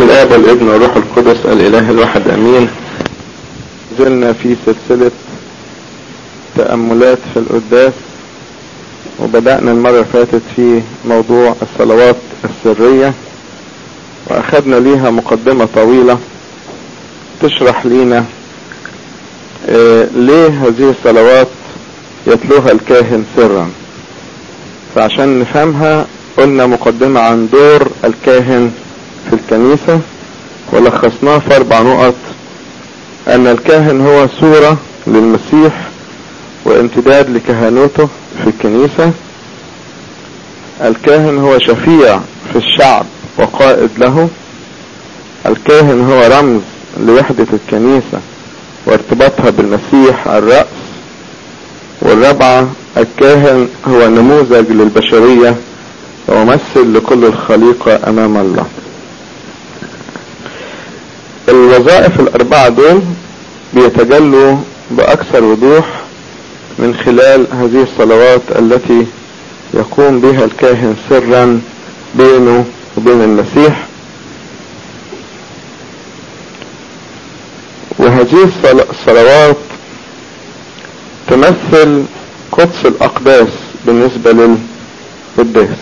الاب والابن والروح القدس الاله الواحد امين زلنا في سلسلة تأملات في القداس وبدأنا المرة اللي فاتت في موضوع الصلوات السرية واخدنا ليها مقدمة طويلة تشرح لينا إيه ليه هذه الصلوات يتلوها الكاهن سرا فعشان نفهمها قلنا مقدمة عن دور الكاهن في الكنيسة ولخصناه في اربع نقط ان الكاهن هو صورة للمسيح وامتداد لكهنوته في الكنيسة الكاهن هو شفيع في الشعب وقائد له الكاهن هو رمز لوحدة الكنيسة وارتباطها بالمسيح الرأس والرابعة الكاهن هو نموذج للبشرية وممثل لكل الخليقة امام الله الوظائف الاربعة دول بيتجلوا باكثر وضوح من خلال هذه الصلوات التي يقوم بها الكاهن سرا بينه وبين المسيح وهذه الصلوات تمثل قدس الاقداس بالنسبة للقداس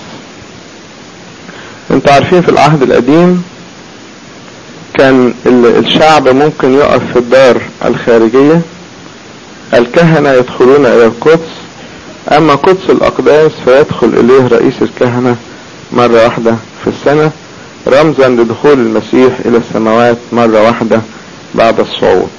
انتوا عارفين في العهد القديم كان الشعب ممكن يقف في الدار الخارجية الكهنة يدخلون الى القدس اما قدس الاقداس فيدخل اليه رئيس الكهنة مرة واحدة في السنة رمزا لدخول المسيح الى السماوات مرة واحدة بعد الصعود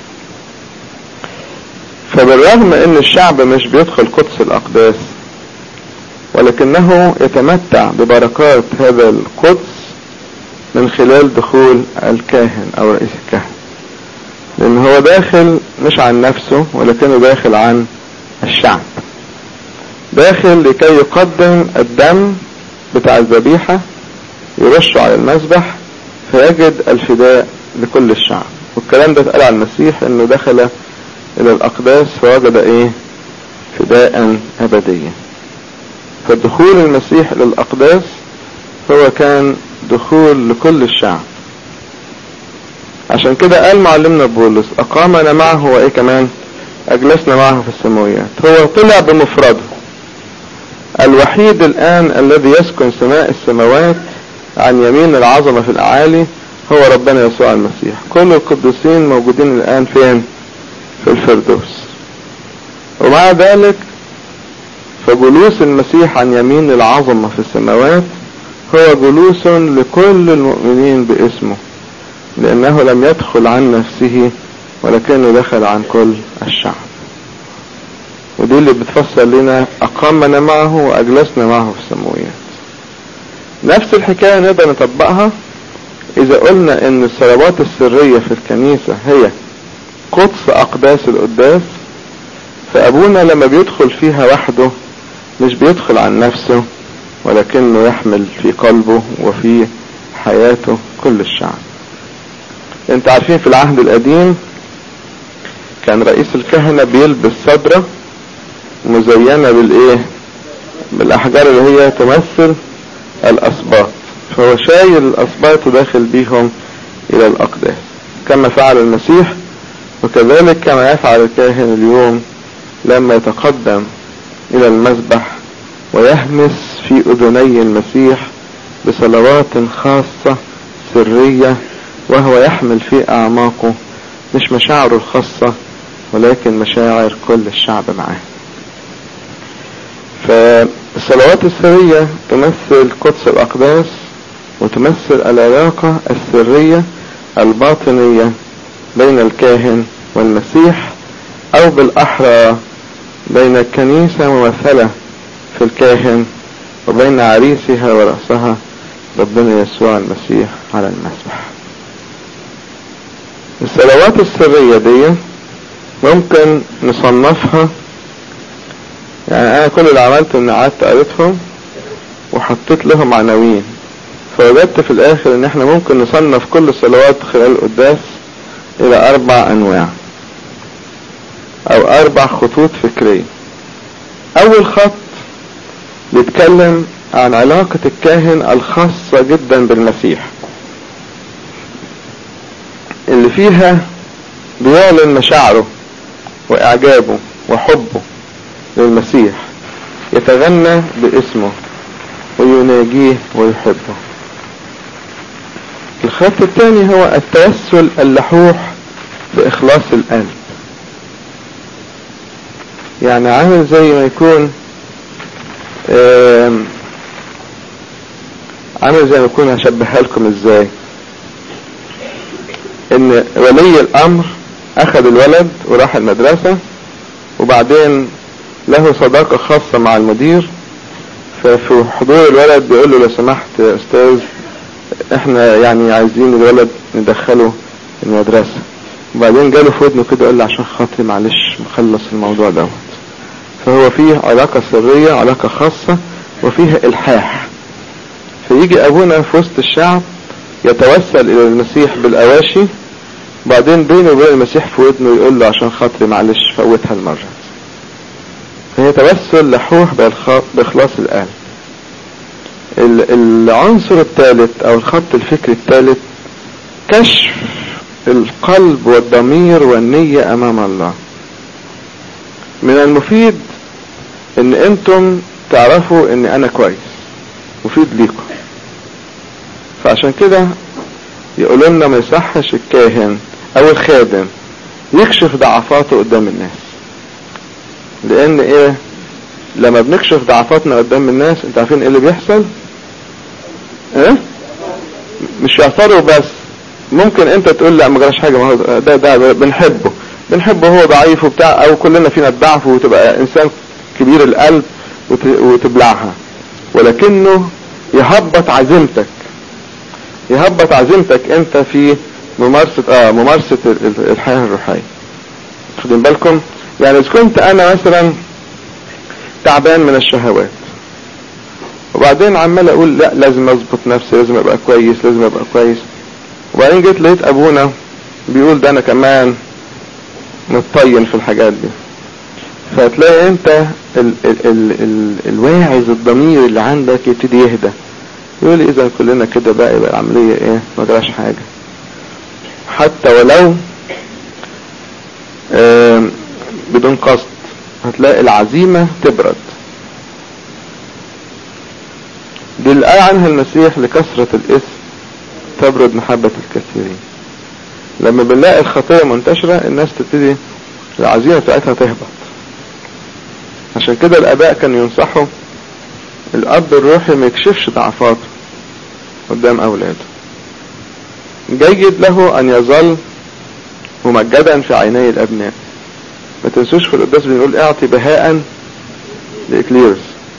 فبالرغم ان الشعب مش بيدخل قدس الاقداس ولكنه يتمتع ببركات هذا القدس من خلال دخول الكاهن او رئيس الكهنة لان هو داخل مش عن نفسه ولكنه داخل عن الشعب داخل لكي يقدم الدم بتاع الذبيحة يرشه على المذبح فيجد الفداء لكل الشعب والكلام ده اتقال عن المسيح انه دخل الى الاقداس فوجد ايه فداء ابديا فدخول المسيح للاقداس هو كان دخول لكل الشعب عشان كده قال معلمنا بولس اقامنا معه وايه كمان اجلسنا معه في السماويات هو طلع بمفرده الوحيد الان الذي يسكن سماء السماوات عن يمين العظمة في الاعالي هو ربنا يسوع المسيح كل القديسين موجودين الان فين في الفردوس ومع ذلك فجلوس المسيح عن يمين العظمة في السماوات هو جلوس لكل المؤمنين باسمه لانه لم يدخل عن نفسه ولكنه دخل عن كل الشعب ودي اللي بتفسر لنا اقامنا معه واجلسنا معه في السماويات نفس الحكاية نقدر نطبقها اذا قلنا ان الصلوات السرية في الكنيسة هي قدس اقداس القداس فابونا لما بيدخل فيها وحده مش بيدخل عن نفسه ولكنه يحمل في قلبه وفي حياته كل الشعب انت عارفين في العهد القديم كان رئيس الكهنة بيلبس صدرة مزينة بالايه بالاحجار اللي هي تمثل الاسباط فهو شايل الاسباط وداخل بيهم الى الاقداس كما فعل المسيح وكذلك كما يفعل الكاهن اليوم لما يتقدم الى المذبح ويهمس في اذني المسيح بصلوات خاصة سرية وهو يحمل في اعماقه مش مشاعره الخاصة ولكن مشاعر كل الشعب معاه فالصلوات السرية تمثل قدس الاقداس وتمثل العلاقة السرية الباطنية بين الكاهن والمسيح او بالاحرى بين الكنيسة ممثلة في الكاهن وبين عريسها ورأسها ربنا يسوع المسيح على المسبح الصلوات السرية دي ممكن نصنفها يعني انا كل اللي عملته اني قعدت قريتهم وحطيت لهم عناوين فوجدت في الاخر ان احنا ممكن نصنف كل الصلوات خلال القداس الى اربع انواع او اربع خطوط فكرية اول خط بيتكلم عن علاقة الكاهن الخاصة جدا بالمسيح اللي فيها بيعلن مشاعره واعجابه وحبه للمسيح يتغنى باسمه ويناجيه ويحبه الخط الثاني هو التوسل اللحوح بإخلاص القلب يعني عامل زي ما يكون عامل زي ما يكون هشبهها لكم ازاي ان ولي الامر اخذ الولد وراح المدرسة وبعدين له صداقة خاصة مع المدير ففي حضور الولد بيقول له لو سمحت يا استاذ احنا يعني عايزين الولد ندخله المدرسة وبعدين جاله في ودنه كده قال له عشان خاطري معلش مخلص الموضوع دوت فهو فيه علاقة سرية علاقة خاصة وفيها الحاح فيجي ابونا في وسط الشعب يتوسل الى المسيح بالاواشي بعدين بينه وبين المسيح في ودنه يقول له عشان خاطري معلش فوتها المرة فهي توسل لحوح باخلاص القلب العنصر الثالث او الخط الفكري الثالث كشف القلب والضمير والنية امام الله من المفيد ان انتم تعرفوا ان انا كويس مفيد ليكم فعشان كده يقولوا لنا ما يصحش الكاهن او الخادم يكشف ضعفاته قدام الناس لان ايه لما بنكشف ضعفاتنا قدام الناس انت عارفين ايه اللي بيحصل ايه مش يعثروا بس ممكن انت تقول لا ما جراش حاجه ما هو ده ده بنحبه بنحبه هو ضعيف وبتاع او كلنا فينا الضعف وتبقى انسان كبير القلب وتبلعها ولكنه يهبط عزيمتك يهبط عزيمتك انت في ممارسة اه ممارسة الحياة الروحية خدين بالكم يعني اذا كنت انا مثلا تعبان من الشهوات وبعدين عمال اقول لا لازم اظبط نفسي لازم ابقى كويس لازم ابقى كويس وبعدين جيت لقيت ابونا بيقول ده انا كمان متطين في الحاجات دي فتلاقي انت ال ال ال ال الواعظ الضمير اللي عندك يبتدي يهدى يقول اذا كلنا كده بقى يبقى العملية ايه ما جراش حاجة حتى ولو بدون قصد هتلاقي العزيمة تبرد دي اللي قال عنها المسيح لكثرة الاسم تبرد محبة الكثيرين لما بنلاقي الخطية منتشرة الناس تبتدي العزيمة بتاعتها تهبط عشان كده الاباء كانوا ينصحوا الاب الروحي ما يكشفش ضعفاته قدام اولاده جيد له ان يظل ممجدا في عيني الابناء ما تنسوش في القداس بنقول اعطي بهاء لاكليرس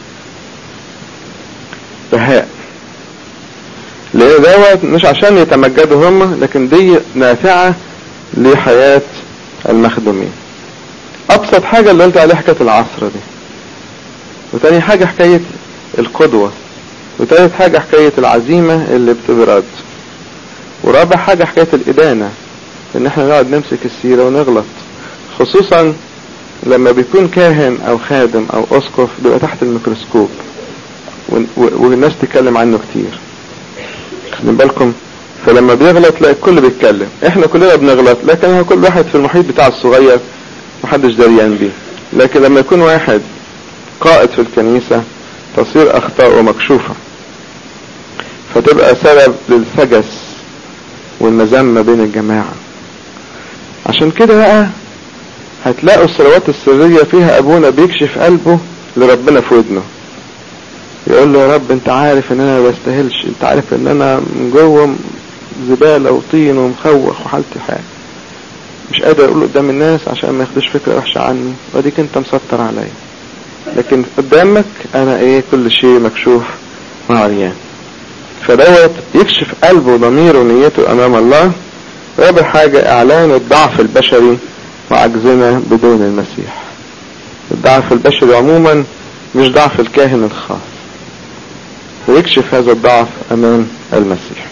بهاء لان دوت مش عشان يتمجدوا هم لكن دي نافعة لحياة المخدومين ابسط حاجة اللي قلت عليها حكاية العصر دي وتاني حاجة حكاية القدوة وتالت حاجة حكاية العزيمة اللي بتبرد ورابع حاجة حكاية الإدانة ان احنا نقعد نمسك السيرة ونغلط خصوصا لما بيكون كاهن او خادم او اسقف بيبقى تحت الميكروسكوب والناس تتكلم عنه كتير خدين بالكم فلما بيغلط تلاقي الكل بيتكلم احنا كلنا بنغلط لكن هو كل واحد في المحيط بتاعه الصغير محدش دريان بيه لكن لما يكون واحد قائد في الكنيسة تصير اخطاؤه مكشوفة فتبقى سبب للفجس والمذمة بين الجماعة عشان كده بقى هتلاقوا الصلوات السرية فيها ابونا بيكشف قلبه لربنا في ودنه يقول له يا رب انت عارف ان انا ما بستاهلش انت عارف ان انا من جوه زبالة وطين ومخوخ وحالتي حال مش قادر اقول قدام الناس عشان ما ياخدوش فكرة وحشة عني واديك انت مسطر عليا لكن قدامك انا ايه كل شيء مكشوف وعريان فدوت يكشف قلبه وضميره ونيته امام الله رابع حاجة اعلان الضعف البشري وعجزنا بدون المسيح الضعف البشري عموما مش ضعف الكاهن الخاص ويكشف هذا الضعف امام المسيح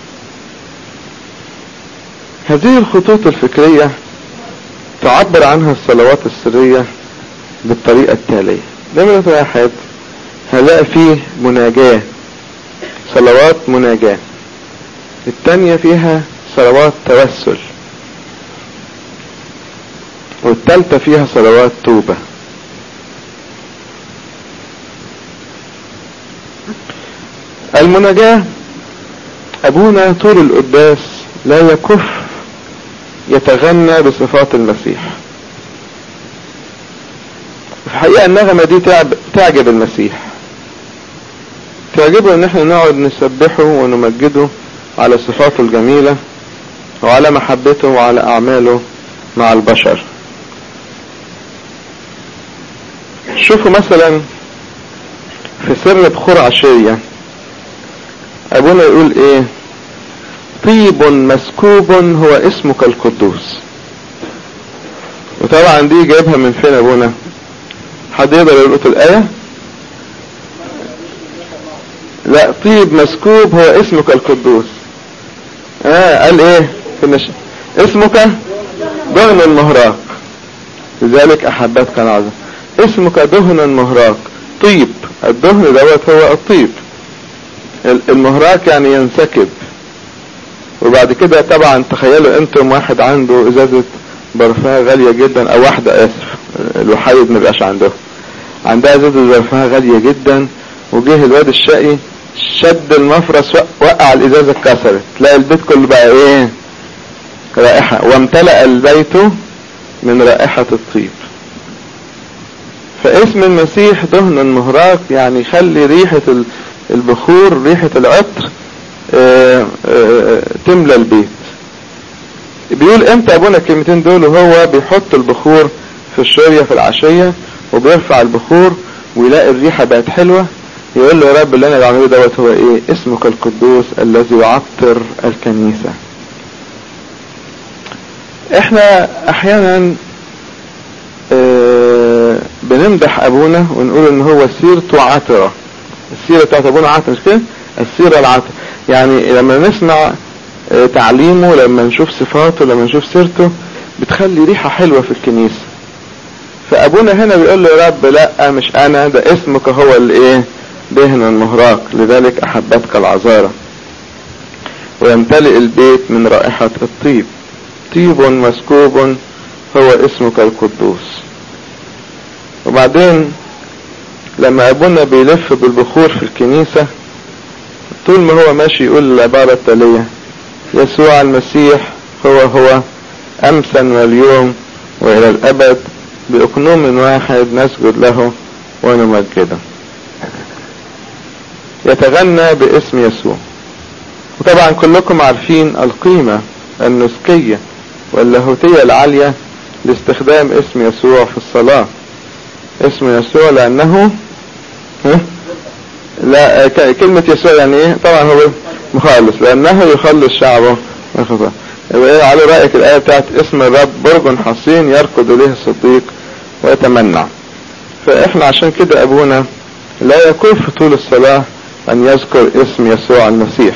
هذه الخطوط الفكرية تعبر عنها الصلوات السرية بالطريقة التالية نمرة واحد هنلاقي فيه مناجاة صلوات مناجاة التانية فيها صلوات توسل والتالتة فيها صلوات توبة المناجاة أبونا طول القداس لا يكف يتغنى بصفات المسيح في الحقيقة النغمة دي تعب تعجب المسيح تعجبه ان احنا نقعد نسبحه ونمجده على صفاته الجميلة وعلى محبته وعلى اعماله مع البشر شوفوا مثلا في سر بخور عشية ابونا يقول ايه طيب مسكوب هو اسمك القدوس وطبعا دي جايبها من فين ابونا حد يقدر يلقط الآية لا طيب مسكوب هو اسمك القدوس اه قال ايه في النش... اسمك دهن المهراق لذلك احبتك العظم اسمك دهن مهراق طيب الدهن دوت هو الطيب المهراق يعني ينسكب وبعد كده طبعا تخيلوا انتم واحد عنده ازازة برفان غالية جدا او واحدة اسف الوحيد ما بقاش عنده عندها ازازة برفان غالية جدا وجه الواد الشقي شد المفرس وقع الازازة اتكسرت تلاقي البيت كله بقى ايه رائحة وامتلأ البيت من رائحة الطيب فاسم المسيح دهن مهراق يعني يخلي ريحة البخور ريحة العطر اه اه تملى البيت بيقول امتى ابونا الكلمتين دول وهو بيحط البخور في الشورية في العشية وبيرفع البخور ويلاقي الريحة بقت حلوة يقول له يا رب اللي انا بعمله دوت هو ايه اسمك القدوس الذي يعطر الكنيسة احنا احيانا اه بنمدح ابونا ونقول ان هو سيرته عطرة السيرة بتاعت ابونا عطرة مش كده السيرة العطرة يعني لما نسمع اه تعليمه لما نشوف صفاته لما نشوف سيرته بتخلي ريحة حلوة في الكنيسة فابونا هنا بيقول له يا رب لا مش انا ده اسمك هو الايه دهن المهراق لذلك احبتك العذارة ويمتلئ البيت من رائحة الطيب طيب مسكوب هو اسمك القدوس وبعدين لما ابونا بيلف بالبخور في الكنيسة طول ما هو ماشي يقول العبارة التالية يسوع المسيح هو هو امسا واليوم والى الابد بأقنوم واحد نسجد له ونمجده يتغنى باسم يسوع وطبعا كلكم عارفين القيمة النسكية واللاهوتية العالية لاستخدام اسم يسوع في الصلاة اسم يسوع لأنه لا كلمة يسوع يعني ايه طبعا هو مخلص لأنه يخلص شعبه من خطأ يبقى ايه على رأيك الآية بتاعت اسم الرب برج حصين يركض إليه الصديق ويتمنع فإحنا عشان كده أبونا لا يكف طول الصلاة أن يذكر اسم يسوع المسيح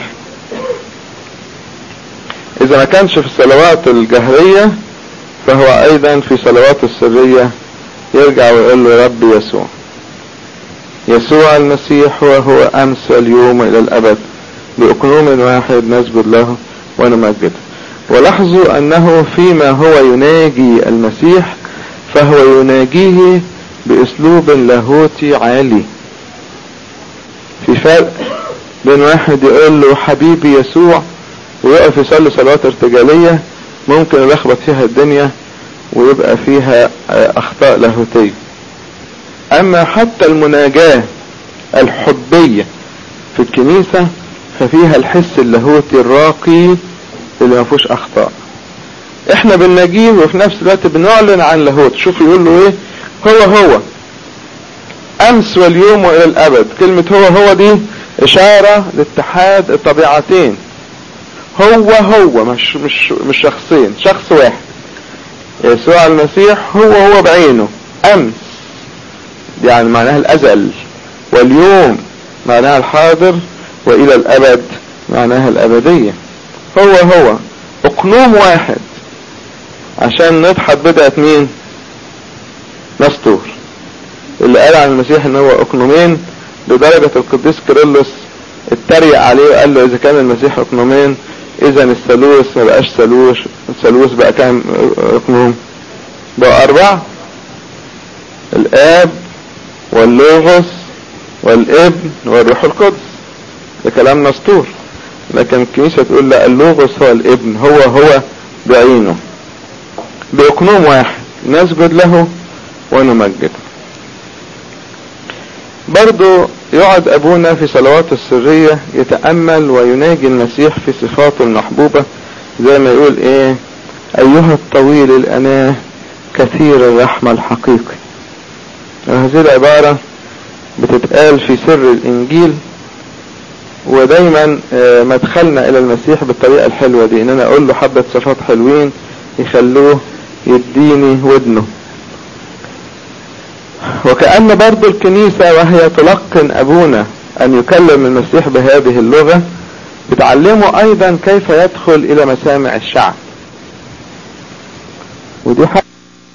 إذا ما كانش في الصلوات الجهرية فهو أيضا في صلوات السرية يرجع ويقول له رب يسوع يسوع المسيح هو هو أمس واليوم إلى الأبد بأقنوم واحد نسجد له ونمجده ولاحظوا أنه فيما هو يناجي المسيح فهو يناجيه بأسلوب لاهوتي عالي في فرق بين واحد يقول له حبيبي يسوع ويقف يصلي صلوات ارتجالية ممكن يلخبط فيها الدنيا ويبقى فيها اخطاء لاهوتية اما حتى المناجاة الحبية في الكنيسة ففيها الحس اللاهوتي الراقي اللي ما فيهوش اخطاء احنا بنناجيه وفي نفس الوقت بنعلن عن لاهوت شوف يقول له ايه هو هو امس واليوم والى الابد كلمة هو هو دي اشارة لاتحاد الطبيعتين هو هو مش مش مش شخصين شخص واحد يسوع المسيح هو هو بعينه امس يعني معناها الازل واليوم معناها الحاضر والى الابد معناها الابدية هو هو اقنوم واحد عشان نضحك بدعة مين نستور اللي قال عن المسيح ان هو اقنومين لدرجة القديس كيرلس اتريق عليه وقال له اذا كان المسيح اقنومين اذا الثالوث ما بقاش ثالوث الثالوث بقى كام اقنوم بقى أربعة الآب واللوغوس والابن والروح القدس ده كلام مسطور لكن الكنيسة تقول لا اللوغوس هو الابن هو هو بعينه بأقنوم واحد نسجد له ونمجده برضو يقعد أبونا في صلواته السرية يتأمل ويناجي المسيح في صفاته المحبوبة زي ما يقول ايه أيها الطويل الأناه كثير الرحمة الحقيقي هذه العبارة بتتقال في سر الإنجيل ودايما مدخلنا إلى المسيح بالطريقة الحلوة دي إن أنا أقول له حبة صفات حلوين يخلوه يديني ودنه وكأن برضو الكنيسة وهي تلقن أبونا أن يكلم المسيح بهذه اللغة بتعلمه أيضا كيف يدخل إلى مسامع الشعب ودي حاجة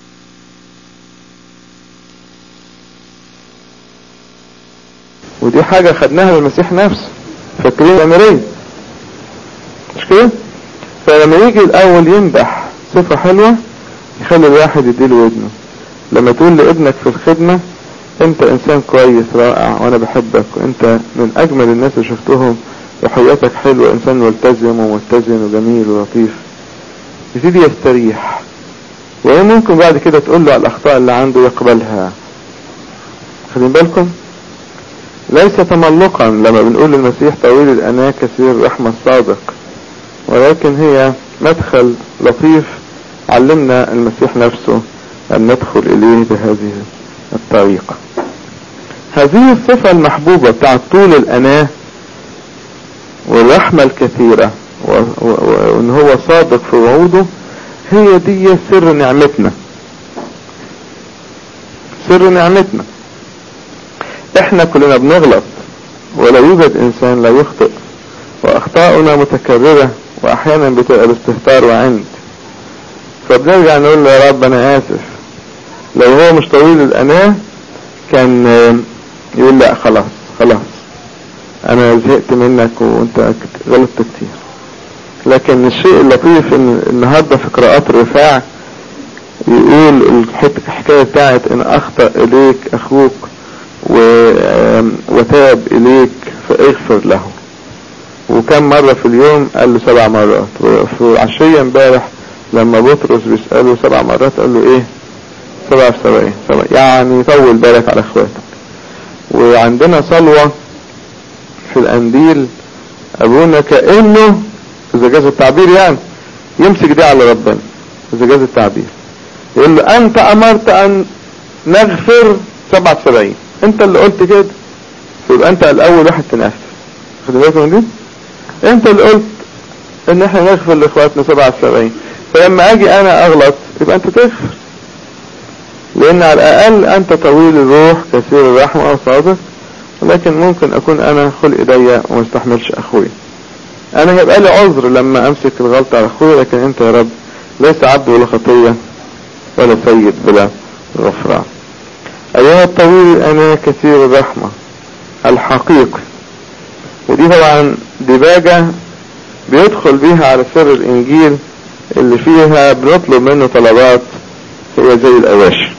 ودي حاجة خدناها من المسيح نفسه فاكرين الأمرين مش كده فلما يجي الأول يمدح صفة حلوة يخلي الواحد يديله ودنه لما تقول لابنك في الخدمة انت انسان كويس رائع وانا بحبك وانت من اجمل الناس اللي شفتهم وحياتك حلوة انسان ملتزم ومتزن وجميل ولطيف يبتدي يستريح وممكن بعد كده تقول له على الاخطاء اللي عنده يقبلها خدين بالكم ليس تملقا لما بنقول للمسيح طويل الاناة كثير الرحمة الصادق ولكن هي مدخل لطيف علمنا المسيح نفسه أن ندخل إليه بهذه الطريقة هذه الصفة المحبوبة بتاعت طول الأناة والرحمة الكثيرة وأن هو صادق في وعوده هي دي سر نعمتنا سر نعمتنا احنا كلنا بنغلط ولا يوجد انسان لا يخطئ واخطاؤنا متكررة واحيانا بتبقى باستهتار وعند فبنرجع نقول له يا رب انا اسف لو هو مش طويل الاناه كان يقول لا خلاص خلاص انا زهقت منك وانت غلطت كتير لكن الشيء اللطيف ان النهاردة في قراءات الرفاع يقول الحكاية بتاعت ان اخطأ اليك اخوك وتاب اليك فاغفر له وكم مرة في اليوم قال له سبع مرات وفي عشية امبارح لما بطرس بيسأله سبع مرات قال له ايه سبع في سبعين سبع يعني طول بالك على اخواتك وعندنا صلوة في الانديل ابونا كأنه اذا جاز التعبير يعني يمسك دي على ربنا اذا جاز التعبير يقول له انت امرت ان نغفر سبع في سبعين انت اللي قلت كده يبقى انت الاول واحد تنفذ خد بالك من دي انت اللي قلت ان احنا نغفر لاخواتنا سبعة سبعين فلما اجي انا اغلط يبقى انت تغفر لان على الاقل انت طويل الروح كثير الرحمة وصادق ولكن ممكن اكون انا خلق ضيق وما استحملش اخوي انا هيبقى لي عذر لما امسك الغلطة على اخوي لكن انت يا رب ليس عبد ولا خطية ولا سيد بلا غفران ايها الطويل انا كثير الرحمة الحقيقي ودي طبعا دباجة بيدخل بيها على سر الانجيل اللي فيها بنطلب منه طلبات هي زي الاواشي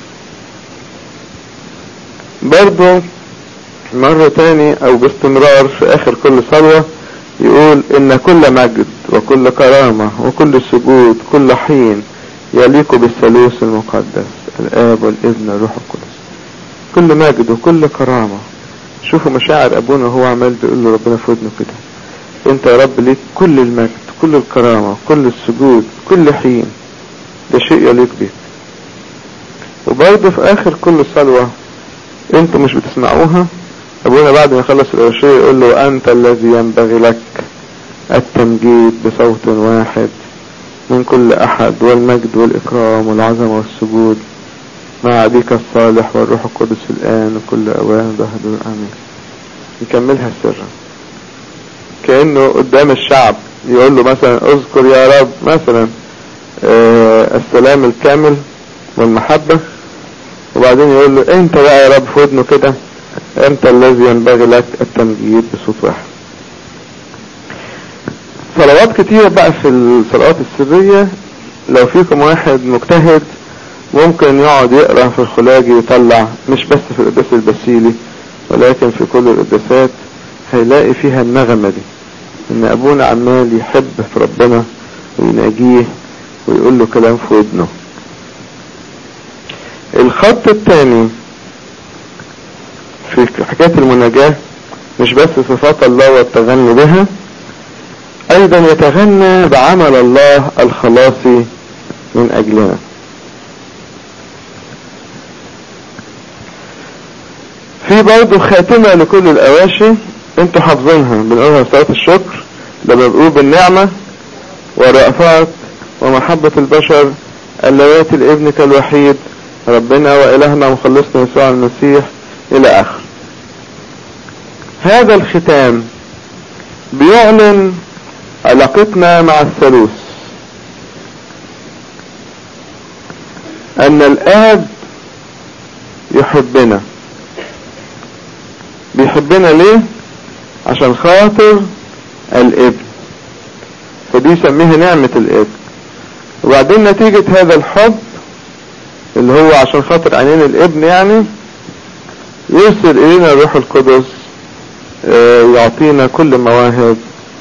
برضو مرة تاني او باستمرار في اخر كل صلوة يقول ان كل مجد وكل كرامة وكل سجود كل حين يليق بالثالوث المقدس الاب والابن والروح القدس كل مجد وكل كرامة شوفوا مشاعر ابونا وهو عمال بيقول له ربنا في ودنه كده انت يا رب ليك كل المجد كل الكرامة كل السجود كل حين ده شيء يليق بك وبرضه في اخر كل صلوة انتوا مش بتسمعوها ابونا بعد ما يخلص الأوشية يقول له انت الذي ينبغي لك التمجيد بصوت واحد من كل احد والمجد والاكرام والعظمة والسجود مع أبيك الصالح والروح القدس الآن وكل أوان ظهر آمين يكملها سرا كأنه قدام الشعب يقول له مثلا اذكر يا رب مثلا آه السلام الكامل والمحبة وبعدين يقول له انت بقى يا رب في ودنه كده انت الذي ينبغي لك التمجيد بصوت واحد صلوات كتير بقى في الصلوات السرية لو فيكم واحد مجتهد ممكن يقعد يقرأ في الخلاجي ويطلع مش بس في القداس البسيلي ولكن في كل القداسات هيلاقي فيها النغمة دي ان ابونا عمال يحب في ربنا ويناجيه ويقول له كلام في ودنه الخط الثاني في حكاية المناجاة مش بس صفات الله والتغني بها ايضا يتغنى بعمل الله الخلاصي من اجلنا في برضه خاتمة لكل الاواشي انتوا حافظينها بنقولها في صلاة الشكر لما بنقول بالنعمة والرأفات ومحبة البشر اللواتي لابنك الوحيد ربنا وإلهنا ومخلصنا يسوع المسيح إلى آخر هذا الختام بيعلن علاقتنا مع الثالوث أن الآب يحبنا بيحبنا ليه عشان خاطر الابن فدي يسميها نعمة الابن وبعدين نتيجة هذا الحب اللي هو عشان خاطر عينين الابن يعني يرسل الينا الروح القدس يعطينا كل مواهب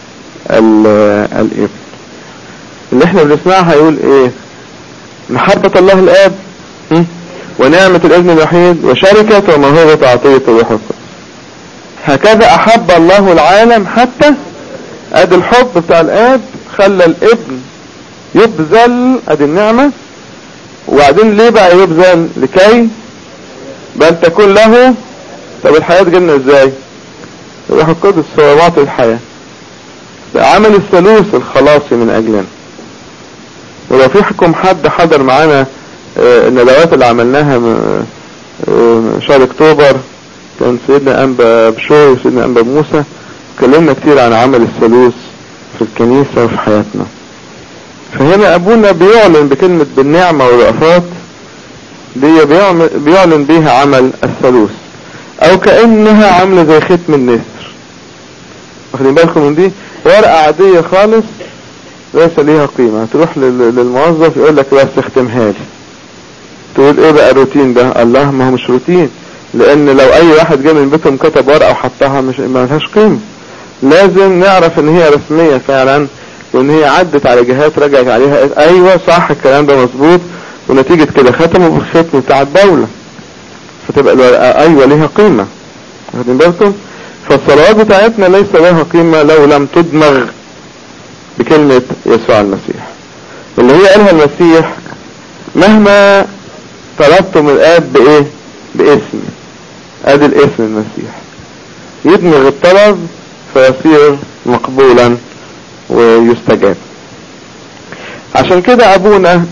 الابن اللي احنا بنسمعها يقول ايه محبة الله الاب ونعمة الابن الوحيد وشركة وموهبة عطية الروح القدس هكذا احب الله العالم حتى ادي الحب بتاع الاب خلى الابن يبذل ادي النعمة وبعدين ليه بقى يبذل لكي بل تكون له طب الحياة تجيلنا ازاي الروح القدس هو معطي الحياة عمل الثالوث الخلاصي من اجلنا ولو في حكم حد حضر معانا الندوات اللي عملناها شهر اكتوبر كان سيدنا انبا بشوي وسيدنا انبا موسى اتكلمنا كتير عن عمل الثالوث في الكنيسة وفي حياتنا فهنا ابونا بيعلن بكلمة بالنعمة والرأفات دي بيعلن بيها عمل الثالوث او كأنها عاملة زي ختم النسر واخدين بالكم من دي ورقة عادية خالص ليس ليها قيمة تروح للموظف يقول لك بس اختمها لي تقول ايه بقى الروتين ده الله ما هو مش روتين لان لو اي واحد جه من بيتهم كتب ورقة وحطها مش ما لهاش قيمة لازم نعرف ان هي رسمية فعلا وان هي عدت على جهات رجعت عليها ايوه صح الكلام ده مظبوط ونتيجة كده ختموا بالختم بتاع الدولة فتبقى الورقة ايوه ليها قيمة واخدين بالكم فالصلوات بتاعتنا ليس لها قيمة لو لم تدمغ بكلمة يسوع المسيح اللي هي قالها المسيح مهما طلبتم الآب بإيه باسم ادي الاسم المسيح يدمغ الطلب فيصير مقبولا ويستجاب عشان كده ابونا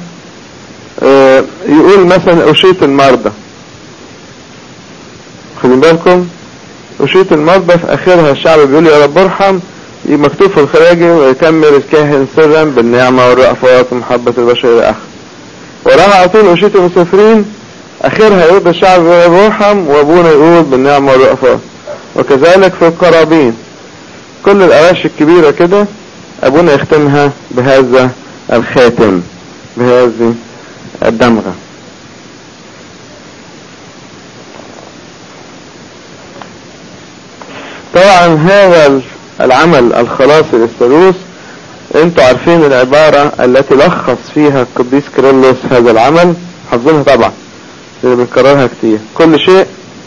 يقول مثلا اشيط المرضى خدين بالكم اشيط المرضى في اخرها الشعب بيقول يا رب ارحم مكتوب في الخراجي ويكمل الكاهن سرا بالنعمة والرأفات ومحبة البشر الى اخر وراها على طول اشيط المسافرين اخرها يقول الشعب يرحم وابونا يقول بالنعمة والرأفات وكذلك في القرابين كل الأواشي الكبيرة كده أبونا يختمها بهذا الخاتم بهذه الدمغة طبعا هذا العمل الخلاصي للثالوث انتوا عارفين العبارة التي لخص فيها القديس كيرلس هذا العمل حافظينها طبعا اللي بنكررها كتير كل شيء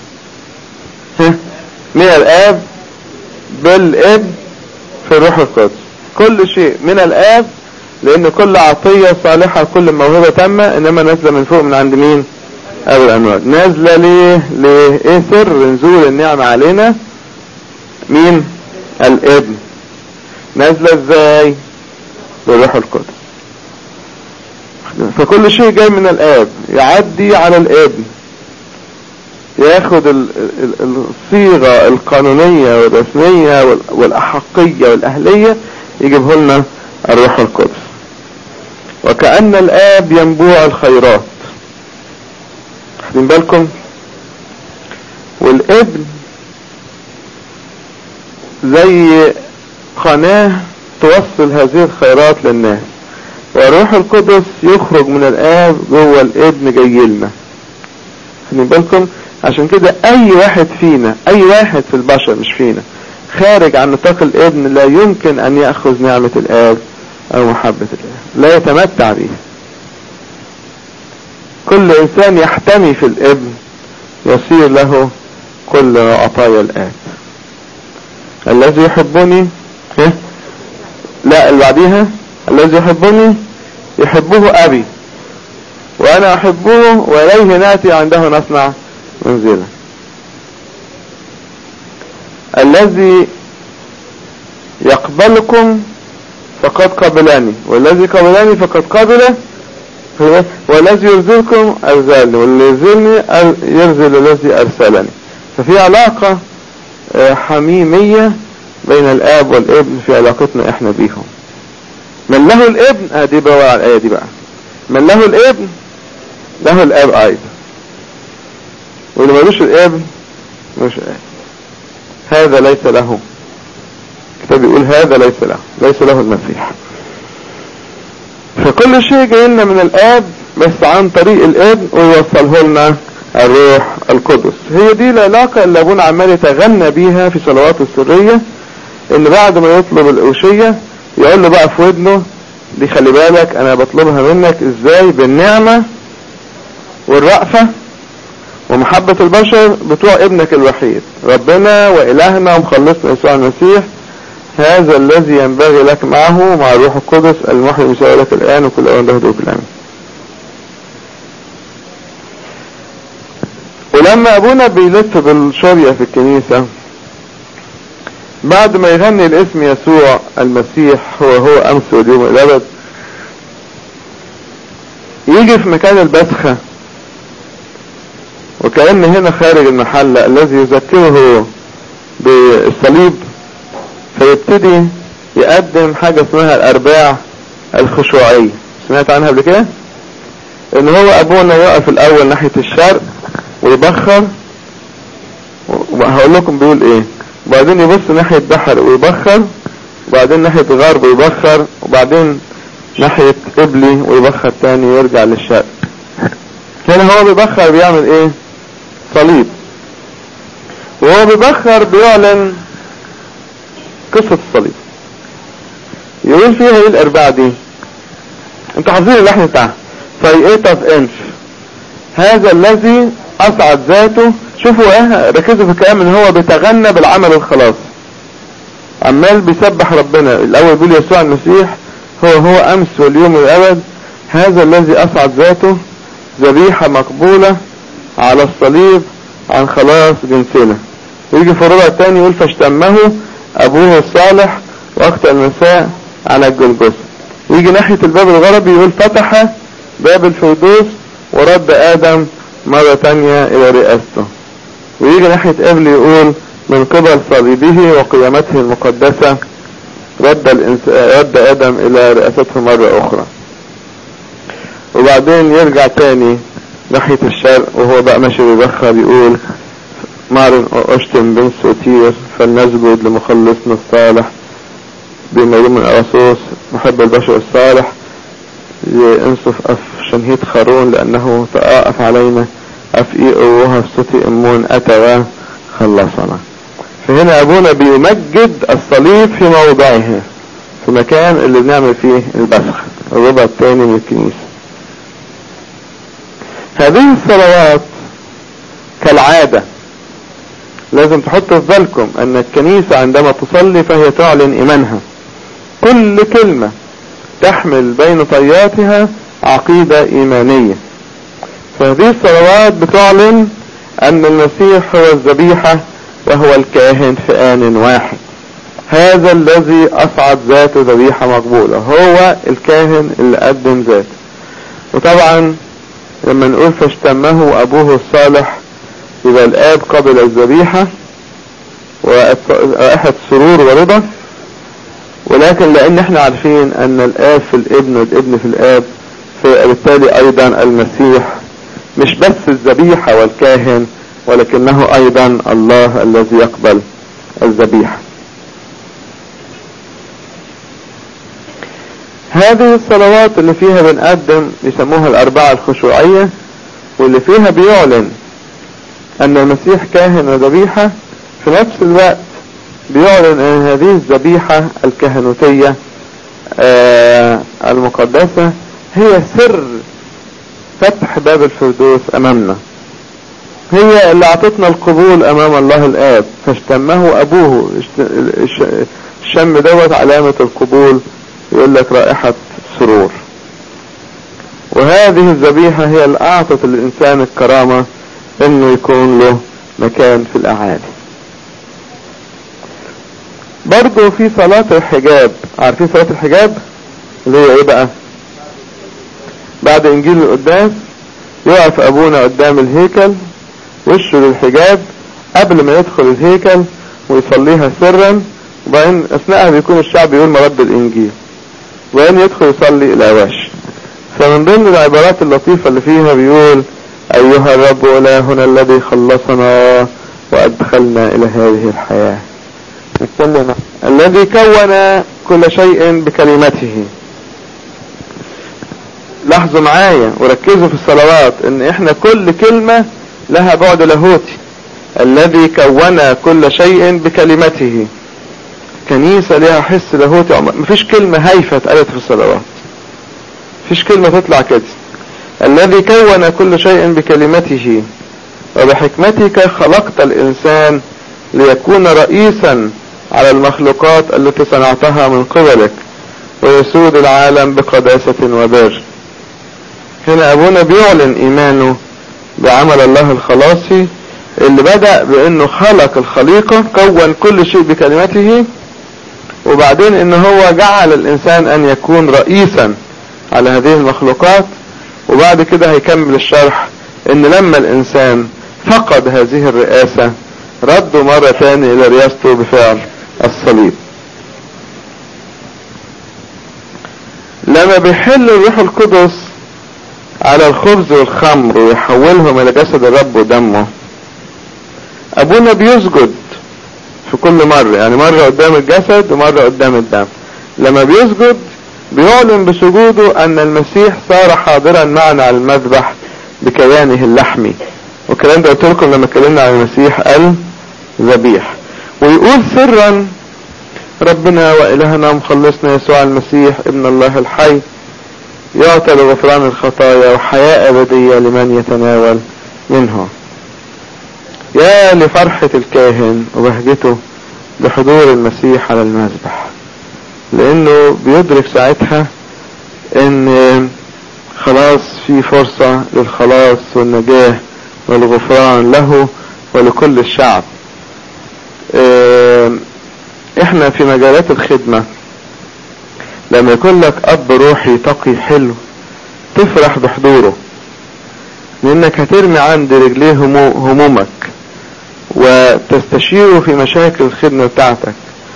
من الآب بالابن في الروح القدس كل شيء من الآب لأن كل عطية صالحة كل موهبة تامة إنما نازلة من فوق من عند مين؟ أبو الأنوار نازلة ليه؟ ليه؟ إيه سر نزول النعمة علينا؟ مين؟ الابن نازلة إزاي؟ بالروح القدس فكل شيء جاي من الآب يعدي على الابن ياخد الصيغة القانونية والرسمية والأحقية والأهلية يجيبه لنا الروح القدس وكأن الآب ينبوع الخيرات واخدين بالكم والابن زي قناة توصل هذه الخيرات للناس وروح القدس يخرج من الاب جوه الابن جاي لنا خلي بالكم عشان كده اي واحد فينا اي واحد في البشر مش فينا خارج عن نطاق الابن لا يمكن ان يأخذ نعمة الاب او محبة الاب لا يتمتع بها كل انسان يحتمي في الابن يصير له كل عطايا الاب الذي يحبني ها؟ لا اللي بعديها الذي يحبني يحبه ابي وانا احبه واليه ناتي عنده نصنع منزلا الذي يقبلكم فقد قبلني والذي قبلني فقد قبل والذي يرزلكم ارزلني والذي يرزلني يرزل الذي ارسلني ففي علاقة حميمية بين الاب والابن في علاقتنا احنا بيهم من له الابن اه دي بقى على الايه دي بقى من له الابن له الاب ايضا واللي ملوش الابن مش الاب هذا ليس له الكتاب يقول هذا ليس له ليس له المسيح فكل شيء جاي لنا من الاب بس عن طريق الابن ويوصله لنا الروح القدس هي دي العلاقة اللي ابونا عمال يتغنى بيها في صلواته السرية ان بعد ما يطلب الاوشية يقول له بقى في ودنه دي خلي بالك انا بطلبها منك ازاي بالنعمة والرأفة ومحبة البشر بتوع ابنك الوحيد ربنا وإلهنا ومخلصنا يسوع المسيح هذا الذي ينبغي لك معه مع الروح القدس المحيي يسوع لك الآن وكل أوان له دوك الآن ولما أبونا بيلف بالشرية في الكنيسة بعد ما يغني الاسم يسوع المسيح هو هو أمس واليوم الأبد يجي في مكان البسخة وكأن هنا خارج المحلة الذي يذكره بالصليب فيبتدي يقدم حاجة اسمها الأرباع الخشوعية سمعت عنها قبل كده؟ إن هو أبونا يقف الأول ناحية الشرق ويبخر وهقول لكم بيقول إيه وبعدين يبص ناحية بحر ويبخر وبعدين ناحية غرب ويبخر وبعدين ناحية قبلي ويبخر تاني ويرجع للشرق هنا هو بيبخر بيعمل ايه صليب وهو بيبخر بيعلن قصة الصليب يقول فيها ايه الاربعة دي انتوا حافظين اللحن بتاعها فيئت اوف انف هذا الذي اصعد ذاته شوفوا ايه ركزوا في الكلام ان هو بيتغنى بالعمل الخلاص عمال بيسبح ربنا الاول بيقول يسوع المسيح هو هو امس واليوم والابد هذا الذي اصعد ذاته ذبيحة مقبولة على الصليب عن خلاص جنسنا ويجي في الربع الثاني يقول فاشتمه ابوه الصالح وقت المساء على الجلجثة ويجي ناحية الباب الغربي يقول فتح باب الفردوس ورد ادم مرة تانية الى رئاسته ويجي ناحية قبل يقول من قبل صليبه وقيامته المقدسة رد, الإنس... رد ادم الى رئاسته مرة اخرى وبعدين يرجع تاني ناحية الشرق وهو بقى ماشي بيبخر يقول مارن اشتم بن سوتير فلنسجد لمخلصنا الصالح بمريم الأرسوس محب البشر الصالح ينصف أف شنهيت خارون لأنه تآقف علينا أف إي أوها في صوتي أمون أتى خلصنا فهنا أبونا بيمجد الصليب في موضعه في مكان اللي بنعمل فيه البسخ الربع الثاني من الكنيسة هذه الصلوات كالعادة لازم تحطوا في بالكم ان الكنيسة عندما تصلي فهي تعلن ايمانها كل كلمة تحمل بين طياتها عقيدة ايمانية فهذه الصلوات بتعلن ان المسيح هو الذبيحة وهو الكاهن في آن واحد هذا الذي اصعد ذاته ذبيحة مقبولة هو الكاهن اللي قدم ذاته وطبعا لما نقول فاشتمه ابوه الصالح يبقى الاب قبل الذبيحة ورائحة سرور ورضا ولكن لان احنا عارفين ان الاب في الابن والابن في الاب فبالتالي ايضا المسيح مش بس الذبيحة والكاهن ولكنه ايضا الله الذي يقبل الذبيحة هذه الصلوات اللي فيها بنقدم يسموها الأربعة الخشوعية واللي فيها بيعلن أن المسيح كاهن وذبيحة في نفس الوقت بيعلن أن هذه الذبيحة الكهنوتية آه المقدسة هي سر فتح باب الفردوس أمامنا هي اللي اعطتنا القبول امام الله الاب فاشتمه ابوه الشم دوت علامة القبول يقول لك رائحة سرور وهذه الذبيحة هي اللي اعطت الانسان الكرامة انه يكون له مكان في الاعالي برضو في صلاة الحجاب عارفين صلاة الحجاب اللي هي ايه بقى بعد انجيل القداس يقف ابونا قدام الهيكل وشه للحجاب قبل ما يدخل الهيكل ويصليها سرا وبعدين اثناءها بيكون الشعب يقول مرد الانجيل وبعدين يدخل يصلي الاواش فمن ضمن العبارات اللطيفة اللي فيها بيقول ايها الرب الهنا الذي خلصنا وادخلنا الى هذه الحياة الذي كون كل شيء بكلمته لاحظوا معايا وركزوا في الصلوات ان احنا كل كلمة لها بعد لاهوتي الذي كون كل شيء بكلمته كنيسة لها حس لاهوتي مفيش كلمة هايفة اتقالت في الصلوات مفيش كلمة تطلع كده الذي كون كل شيء بكلمته وبحكمتك خلقت الإنسان ليكون رئيسا على المخلوقات التي صنعتها من قبلك ويسود العالم بقداسة وبر هنا أبونا بيعلن إيمانه بعمل الله الخلاصي اللي بدأ بأنه خلق الخليقة كون كل شيء بكلمته وبعدين ان هو جعل الانسان ان يكون رئيسا على هذه المخلوقات وبعد كده هيكمل الشرح ان لما الانسان فقد هذه الرئاسة ردوا مرة تاني الى رئاسته بفعل الصليب لما بيحل الروح القدس على الخبز والخمر ويحولهم الى جسد الرب ودمه ابونا بيسجد في كل مرة يعني مرة قدام الجسد ومرة قدام الدم لما بيسجد بيعلن بسجوده ان المسيح صار حاضرا معنا على المذبح بكيانه اللحمي والكلام ده قلت لكم لما اتكلمنا عن المسيح الذبيح ويقول سرا ربنا وإلهنا مخلصنا يسوع المسيح ابن الله الحي يعطى لغفران الخطايا وحياة أبدية لمن يتناول منه يا لفرحة الكاهن وبهجته بحضور المسيح على المذبح لانه بيدرك ساعتها ان خلاص في فرصة للخلاص والنجاة والغفران له ولكل الشعب احنا في مجالات الخدمة لما يكون لك اب روحي تقي حلو تفرح بحضوره لانك هترمي عند رجليه همومك وتستشيره في مشاكل الخدمة بتاعتك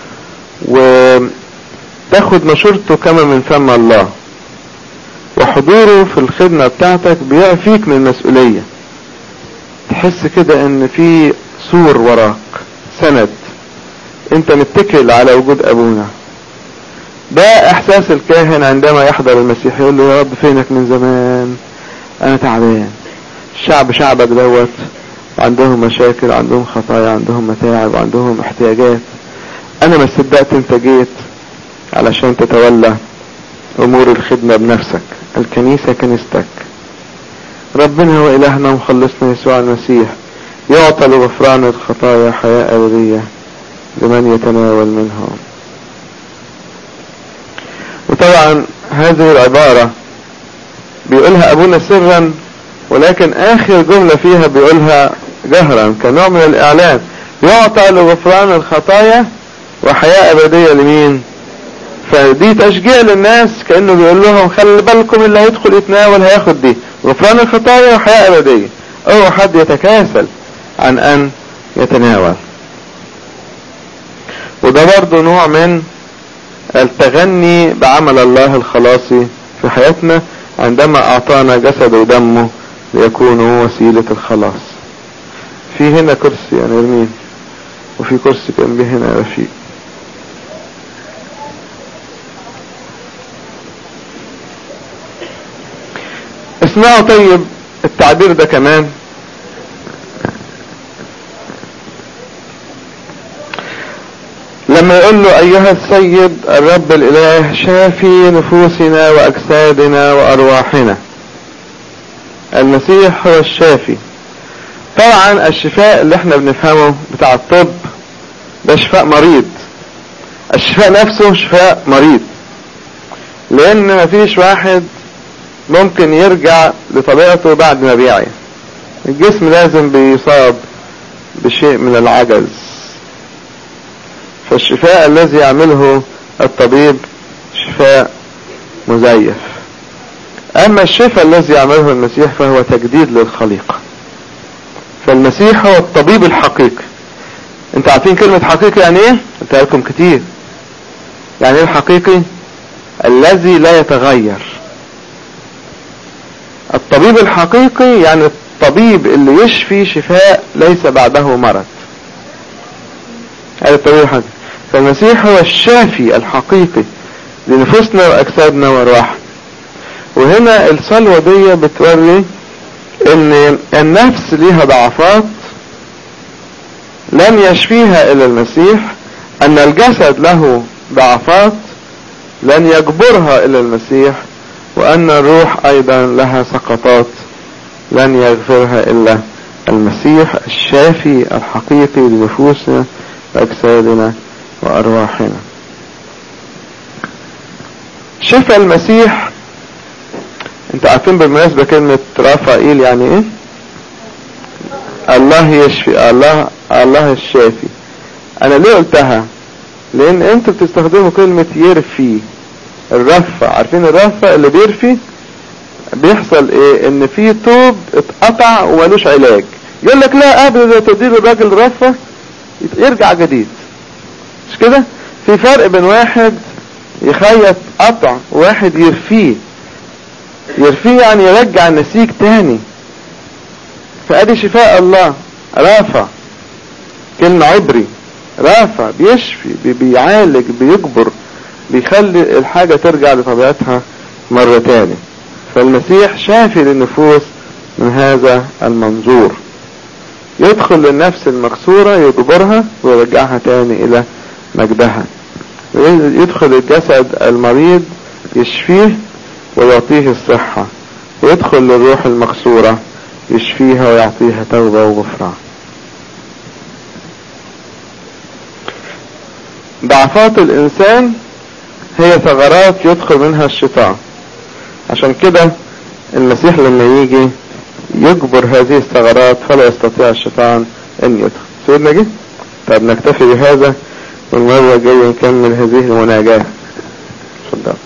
وتاخد مشورته كما من فم الله وحضوره في الخدمة بتاعتك بيعفيك من المسؤولية تحس كده ان في سور وراك سند انت متكل على وجود ابونا ده احساس الكاهن عندما يحضر المسيح يقول له يا رب فينك من زمان انا تعبان الشعب شعبك دوت عندهم مشاكل عندهم خطايا عندهم متاعب عندهم احتياجات انا ما صدقت انت جيت علشان تتولى امور الخدمة بنفسك الكنيسة كنيستك ربنا هو الهنا ومخلصنا يسوع المسيح يعطى لغفران الخطايا حياة أبدية لمن يتناول منهم وطبعا هذه العبارة بيقولها ابونا سرا ولكن اخر جملة فيها بيقولها جهرا كنوع من الاعلان يعطى لغفران الخطايا وحياة ابدية لمين فدي تشجيع للناس كأنه بيقول لهم خلي بالكم اللي هيدخل يتناول هياخد دي غفران الخطايا وحياة ابدية اوعى حد يتكاسل عن ان يتناول وده برضه نوع من التغني بعمل الله الخلاصي في حياتنا عندما اعطانا جسد ودمه ليكونوا وسيلة الخلاص في هنا كرسي يا نرمين وفي كرسي جنبي هنا يا رفيق اسمعوا طيب التعبير ده كمان لما يقول له ايها السيد الرب الاله شافي نفوسنا واجسادنا وارواحنا المسيح هو الشافي طبعا الشفاء اللي احنا بنفهمه بتاع الطب ده شفاء مريض الشفاء نفسه شفاء مريض لان مفيش واحد ممكن يرجع لطبيعته بعد ما بيعي الجسم لازم بيصاب بشيء من العجز فالشفاء الذي يعمله الطبيب شفاء مزيف اما الشفاء الذي يعمله المسيح فهو تجديد للخليقة فالمسيح هو الطبيب الحقيقي انت عارفين كلمة حقيقي يعني ايه قلت لكم كتير يعني ايه الحقيقي الذي لا يتغير الطبيب الحقيقي يعني الطبيب اللي يشفي شفاء ليس بعده مرض هذا الطبيب الحقيقي فالمسيح هو الشافي الحقيقي لنفوسنا واجسادنا وارواحنا وهنا الصلوة دي بتوري ان النفس ليها ضعفات لن يشفيها الا المسيح ان الجسد له ضعفات لن يجبرها الا المسيح وان الروح ايضا لها سقطات لن يغفرها الا المسيح الشافي الحقيقي لنفوسنا واجسادنا وارواحنا شفى المسيح انتوا عارفين بالمناسبة كلمة رافائيل يعني ايه الله يشفي الله الله الشافي انا ليه قلتها لان انتوا بتستخدموا كلمة يرفي الرفة عارفين الرفة اللي بيرفي بيحصل ايه ان في طوب اتقطع ومالوش علاج يقول لك لا قبل ما تدير الراجل رفة يرجع جديد مش كده في فرق بين واحد يخيط قطع وواحد يرفيه يرفيه يعني يرجع النسيج تاني فادي شفاء الله رافع كلمة عبري رافع بيشفي بي بيعالج بيجبر بيخلي الحاجة ترجع لطبيعتها مرة تاني فالمسيح شافي للنفوس من هذا المنظور يدخل للنفس المكسورة يجبرها ويرجعها تاني الى مجدها يدخل الجسد المريض يشفيه ويعطيه الصحة ويدخل للروح المكسورة يشفيها ويعطيها توبة وغفران ضعفات الإنسان هي ثغرات يدخل منها الشيطان عشان كده المسيح لما يجي يجبر هذه الثغرات فلا يستطيع الشيطان ان يدخل سيدنا جه طب نكتفي بهذا والمرة الجاية نكمل هذه المناجاة تفضل